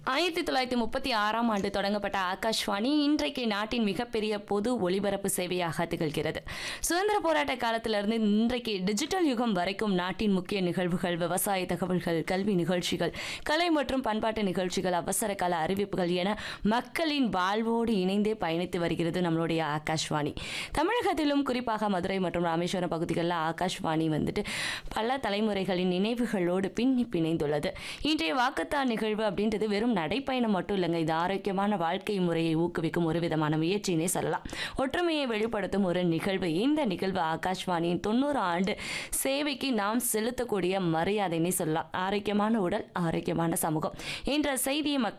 ஆயிரத்தி தொள்ளாயிரத்தி முப்பத்தி ஆறாம் ஆண்டு தொடங்கப்பட்ட ஆகாஷ்வாணி இன்றைக்கு நாட்டின் மிகப்பெரிய பொது ஒலிபரப்பு சேவையாக திகழ்கிறது சுதந்திர போராட்ட காலத்திலிருந்து இன்றைக்கு டிஜிட்டல் யுகம் வரைக்கும் நாட்டின் முக்கிய நிகழ்வுகள் விவசாய தகவல்கள் கல்வி நிகழ்ச்சிகள் கலை மற்றும் பண்பாட்டு நிகழ்ச்சிகள் அவசர கால அறிவிப்புகள் என மக்களின் வாழ்வோடு இணைந்தே பயணித்து வருகிறது நம்மளுடைய ஆகாஷ்வாணி தமிழகத்திலும் குறிப்பாக மதுரை மற்றும் ராமேஸ்வரம் பகுதிகளில் ஆகாஷ்வாணி வந்துட்டு பல தலைமுறைகளின் நினைவுகளோடு பின்னி பிணைந்துள்ளது இன்றைய வாக்குத்தான் நிகழ்வு அப்படின்றது வெறும் நடைப்பயணம் மட்டும் இல்லைங்க இது ஆரோக்கியமான வாழ்க்கை முறையை ஊக்குவிக்கும் ஒரு விதமான முயற்சினே சொல்லலாம் ஒற்றுமையை வெளிப்படுத்தும் ஒரு நிகழ்வு இந்த நிகழ்வு ஆகாஷ்வாணியின் தொண்ணூறு ஆண்டு சேவைக்கு நாம் செலுத்தக்கூடிய மரியாதைன்னே சொல்லலாம் ஆரோக்கியமான உடல் ஆரோக்கியமான சமூகம் என்ற செய்தியை மக்கள்